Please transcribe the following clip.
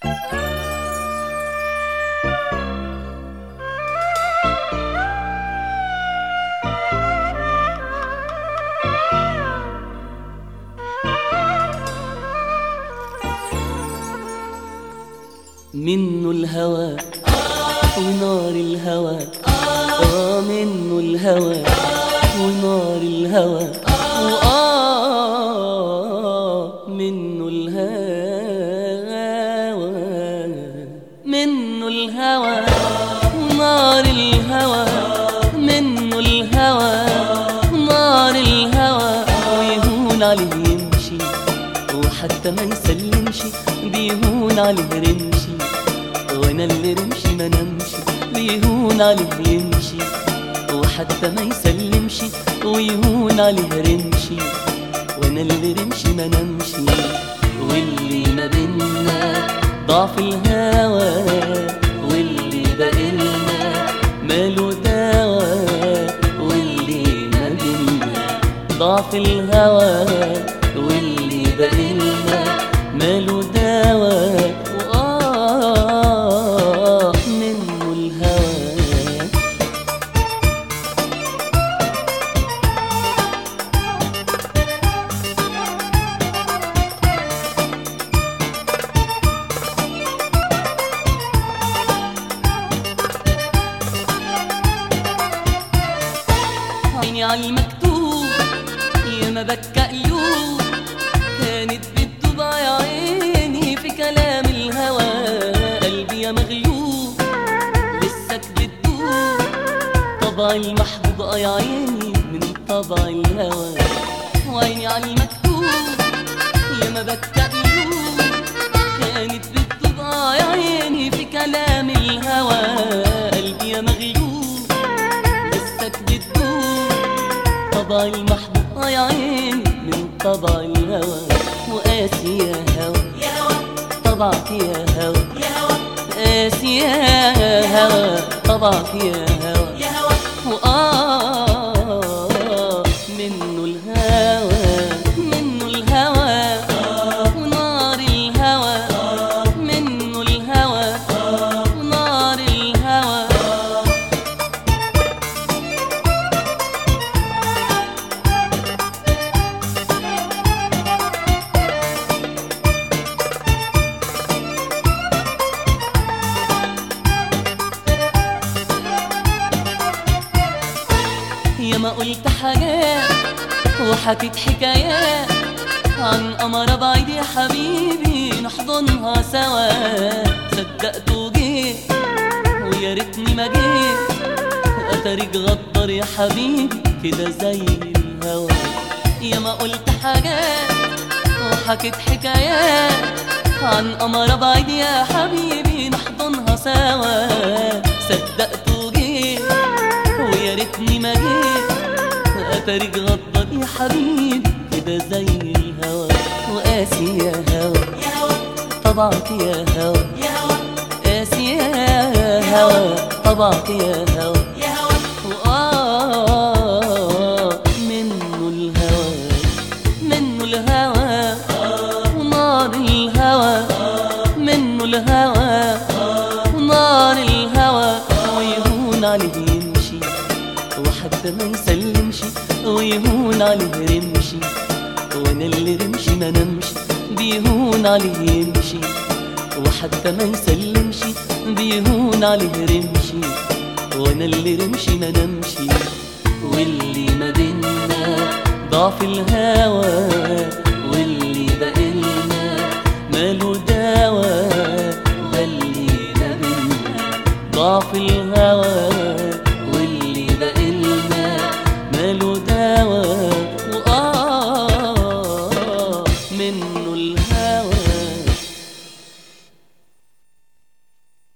منه الهوى ونار الهوى آه منه الهوى ونار الهوى وآه منه الهوى منه الهوى ونار الهوى منه الهوى ونار الهوى ويهون عليه يمشي وحتى ما يسلمش بيهون عليه رمشي وانا اللي رمشي ما نمشي بيهون عليه يمشي وحتى ما يسلمش ويهون عليه رمشي وانا اللي رمشي ما نمشي واللي ما بينا ضعف الهوى واللي بقلنا ماله دوا واللي ما بينا ضعف الهوى واللي بقلنا ماله دوا وآه منه الهوى عيني على المكتوب يا ما بكى قلوب كانت بتدوب يا عيني في كلام الهوى قلبي يا مغلوب لسك بتدوب طبع المحبوب اه يا عيني من طبع الهوى وعيني على المكتوب يا ما بكى قلوب كانت بتدوب اه يا عيني في كلام الهوى قلبي يا مغلوب لسك بتدوب طبع المحبوب اه يا عيني من طبع الهوى وقاسي يا هوى يا هوا طبعك يا هوى يا هوا قاسي يا هوى طبعك يا هوى يا هوا وآه منه الهوى منه الهوى ونار الهوى منه الهوى ونار الهوى يا ما قلت حاجات وحكيت حكايات عن قمرة بعيد يا حبيبي نحضنها سوا صدقت وجيت ويا ريتني ما جيت اتاريك غدر يا حبيبي كده زي الهوى يا ما قلت حاجات وحكيت حكايات عن قمرة بعيد يا حبيبي نحضنها سوا صدقت وجيت ويا ريتني ما جيت اتاريك غضب يا حبيبي كده زي الهوى وقاسي يا هوى يا هوا طبعك يا هوى يا هوا قاسي يا هوى طبعك يا هوى يا هوا وآه منه الهوى منه الهوى ونار الهوى منه الهوى ونار الهوى ويهون عليه يمشي وحتى ما يسلمش ويهون عليه رمشي وانا اللي رمشي ما نمشي بيهون عليه يمشي وحتى ما يسلمش بيهون عليه رمشي وانا اللي رمشي ما نمشي واللي ما بينا ضعف الهوى واللي بقلنا ماله دوا ده اللي ما بينا ضعف الهوى